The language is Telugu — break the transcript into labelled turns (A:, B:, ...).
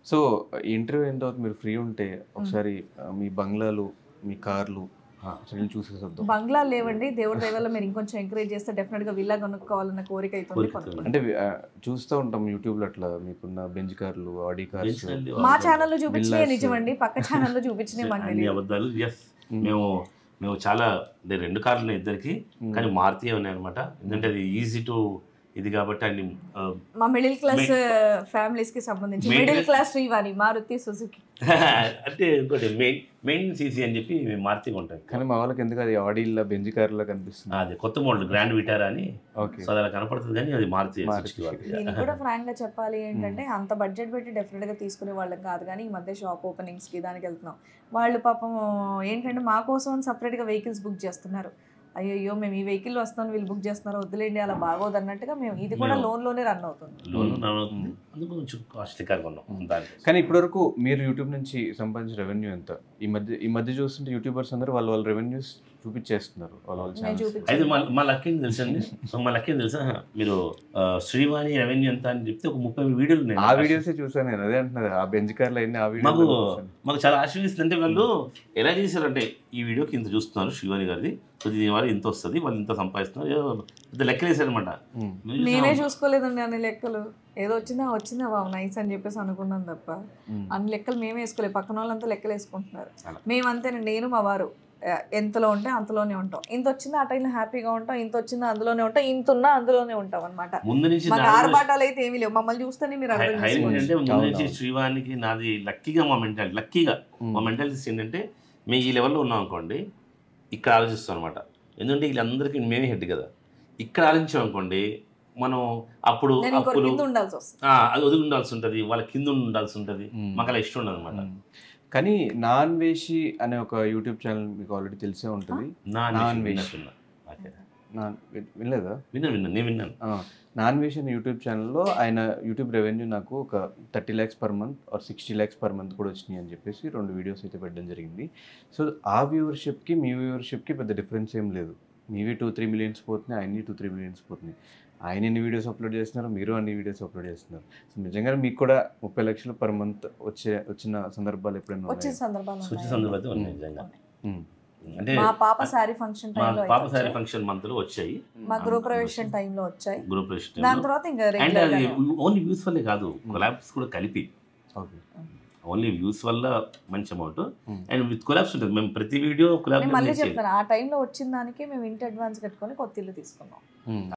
A: సో ఇంటర్వ్యూ అయిన తర్వాత మీరు ఫ్రీ ఉంటే ఒకసారి ఆ, మీ బంగ్లాలు మీ కార్లు
B: ఆ.
A: అసలు వెళ్ళి చూసేసొద్దాం
C: బంగ్లా లేవండి దేవుడి దయ వల్ల మీరు ఇంకొంచెం ఎంకరేజ్ చేస్తే డెఫినెట్ గా విల్లా కొనుక్కోవాలన్న కోరిక అవుతుంది
B: కోరిక
C: కొనుక్కుంటాం.
A: అంటే ఆ, చూస్తూ ఉంటాం యూట్యూబ్లో అట్లా మీకున్న బెంజ్ కార్లు ఆడి కార్స్
B: బెంచ్లు
C: మా
B: అబద్ధాలు.
C: ఛానల్లో చూపించినే
A: Villas.
C: నిజమండి పక్క ఛానల్లో చూపించినే మాకు
B: అన్ని
C: తెలియదు
B: అబద్ధాలు ఎస్ మేము మేము చాలా అంటే రెండు కార్లు ఉన్నాయి ఇద్దరికి కానీ మారుతీయే ఉన్నాయి అనమాట ఎందుకంటే అది ఈజీ టు ఇది కాబట్టి అన్ని ఆ,
C: మా మిడిల్ క్లాస్ ఫ్యామిలీస్ కి సంబంధించి
B: Middle
C: middle
B: class-
C: class Srivani Maruti Suzuki
B: అంటే ఇంకోటి మెయిన్ మెయిన్ సీసీ అని చెప్పి మేము మారుతీగా ఉంటాం
A: కానీ మా వాళ్ళకి ఎందుకు అది ఆడీలో బెంజ్ కార్లో కనిపిస్తుంది
B: అది కొత్త మోడల్ గ్రాండ్ విటారా అని
A: ఓకే
B: సో అది అలా కనపడుతుంది కానీ అది మారుతి
A: మారుతి.
C: నేను కూడా ఫ్రాంక్ గా చెప్పాలి ఏంటంటే అంత బడ్జెట్ పెట్టి డెఫినెట్ గా తీసుకునే వాళ్ళం కాదు కానీ ఈ మధ్య షాప్ ఓపెనింగ్స్ కి దానికి వెళ్తున్నాం వాళ్ళు పాపం ఏంటంటే మా కోసం సపరేట్ గా వెహికల్స్ బుక్ చేస్తున్నారు అయ్యో మేము ఈ వెహికల్ వస్తాను వీళ్ళు బుక్ చేస్తున్నారు వద్దులేండి అలా బాగోదు అన్నట్టుగా మేము ఇది కూడా
B: మేము-
C: లోన్ లోనే రన్ అవుతుంది
B: లోన్ రన్ అవుతుంది అందుకు కొంచెం కాస్ట్లీగా ఉన్నాం దానికి
A: కానీ ఇప్పటివరకు మీరు యూట్యూబ్ నుంచి సంపాదించిన రెవెన్యూ ఎంత ఈ మధ్య ఈ మధ్య చూస్తుంటే యూట్యూబర్స్ అందరూ వాళ్ళ వాళ్ళ రెవెన్యూస్ చూపించేస్తున్నారు వాళ్ళ వాళ్ళ
C: నేను
A: ఛానల్స్
B: అయితే
C: చూపించాను
B: మా మా లక్కీ తెలుసండి సో మా లక్కీ తెలుసా మీరు ఆ, శ్రీవాణి రెవెన్యూ ఎంత అని చెప్తే ఒక ముప్పై వీడియోలు ఉన్నాయి
A: ఆ వీడియోసే చూసాను నేను అదే అంటున్నది ఆ బెంజ్ కార్లు అన్ని ఆ
B: మాకు
A: వీడియో
B: మాకు చాలా ఆశ్చర్యిస్తుంది అంటే వాళ్ళు ఎలా చేశారంటే ఈ వీడియోకి ఇంత చూస్తున్నారు శ్రీవాణి గారిది సో దీని వల్ల ఇంత వస్తుంది వాళ్ళు ఇంత సంపాదిస్తున్నారు ఏదో పెద్ద లెక్కలు వేసారనమాట
C: మేమే చూసుకోలేదండి అన్ని లెక్కలు ఏదో వచ్చిందా వచ్చిందా బాబు నైస్ అని చెప్పేసి అనుకున్నాం తప్ప అన్ని లెక్కలు మేమే వేసుకోలేదు పక్కన వాళ్ళంతా లెక్కలు వేసుకుంటున్నారు
B: అలా.
C: మేమంతేనండి నేను మా వారు ఆ, ఎంతలో ఉంటే అంతలోనే ఉంటాం ఇంత వచ్చిందా ఆ టైంలో హ్యాపీగా ఉంటాం ఇంత వచ్చిందా అందులోనే ఉంటాం ఇంత ఉన్నా అందులోనే ఉంటాం అనమాట
B: ముందు నుంచి
C: మాకు
B: నాది
C: ఆర్భాటాలు అయితే ఏమీ లేవు మమ్మల్ని చూస్తేనే మీరు అర్థం
B: హై- హైలైట్
C: చేసుకోవచ్చు
B: ఏంటంటే ముందు
A: అవును,
B: నుంచి
A: అవును.
B: శ్రీవానికి నాది లక్కీగా మా మెంటాలిటీ లక్కీగా మా మెంటాలిటీస్ ఏంటంటే మేము ఈ లెవెల్లో ఉన్నాం అనుకోండి ఇక్కడ ఆలోచిస్తాం అనమాట ఎందుకంటే వీళ్ళందరికీ మేమే హెడ్ కదా ఇక్కడ ఆలోచించాం అనుకోండి మనం అప్పుడు
C: నేను ఇంకొకరి
B: అప్పులు
C: కింద ఉండాల్సి వస్తుంది
B: ఆ, అది వదిలి ఉండాల్సి ఉంటుంది వాళ్ళ కింద ఉండాల్సి ఉంటుంది
A: మ్మ్.
B: మాకు అలా ఇష్టం ఉండదు అనమాట
A: మ్మ్. కానీ నాన్ వేషి అనే ఒక యూట్యూబ్ ఛానల్ మీకు ఆల్రెడీ తెలిసే ఉంటుంది
B: నా
A: నాన్
B: అన్వేషణ
A: వెజ్.
B: విన్నట్టున్నా. ఓకే.
A: నాన్ విన్- వినలేదా
B: విన్నాను విన్నాను నేను విన్నాను
A: ఆ, నాన్ వేష్ అనే యూట్యూబ్ ఛానల్లో ఆయన యూట్యూబ్ రెవెన్యూ నాకు ఒక thirty lakhs per month or sixty lakhs per month కూడా వచ్చినాయి అని చెప్పేసి రెండు వీడియోస్ అయితే పెట్టడం జరిగింది సో ఆ వ్యూవర్షిప్కి మీ వ్యూవర్షిప్కి పెద్ద డిఫరెన్స్ ఏం లేదు మీవి టూ త్రీ మిలియన్స్ పోతున్నాయి ఆయన్ని టూ త్రీ మిలియన్స్ పోతున్నాయి ఆయన ఎన్ని వీడియోస్ అప్లోడ్ చేస్తున్నారు మీరు అన్ని వీడియోస్ అప్లోడ్ చేస్తున్నారు సో నిజంగా మీకు కూడా ముప్పై లక్షలు పర్ మంత్ వచ్చే వచ్చిన సందర్భాలు ఎప్పుడైనా
C: వచ్చిన
A: ఉన్నాయా?
C: సందర్భాలు
B: సూచి
C: ఉన్నాయి.
B: సందర్భాలు అయితే ఉన్నాయి నిజంగా
A: మ్మ్.
B: అంటే
C: మా పాప శారీ ఫంక్షన్
B: మా
C: టైంలో
B: పాప సారీ ఫంక్షన్ మంత్లో వచ్చాయి
C: మా గృహప్రవేశం టైంలో వచ్చాయి
B: గ్రూప్
C: దాని తర్వాత ఇంకా
B: అండ్
C: రెగ్యులర్
B: అది ఓన్లీ వ్యూస్ వల్లే కాదు కొలాబ్స్ కూడా కలిపి
A: ఓకే
B: ఓన్లీ వ్యూస్ వల్ల మంచి amount
A: Hmm.
B: And with collabs ఉంటుంది మేము ప్రతి వీడియో కొలాబ్
C: నేను మళ్ళీ చెప్తాను ఆ టైంలో వచ్చిన దానికి మేము ఇంటి అడ్వాన్స్ కట్టుకొని కొత్త ఇల్లు తీసుకున్నాం
A: మ్మ్.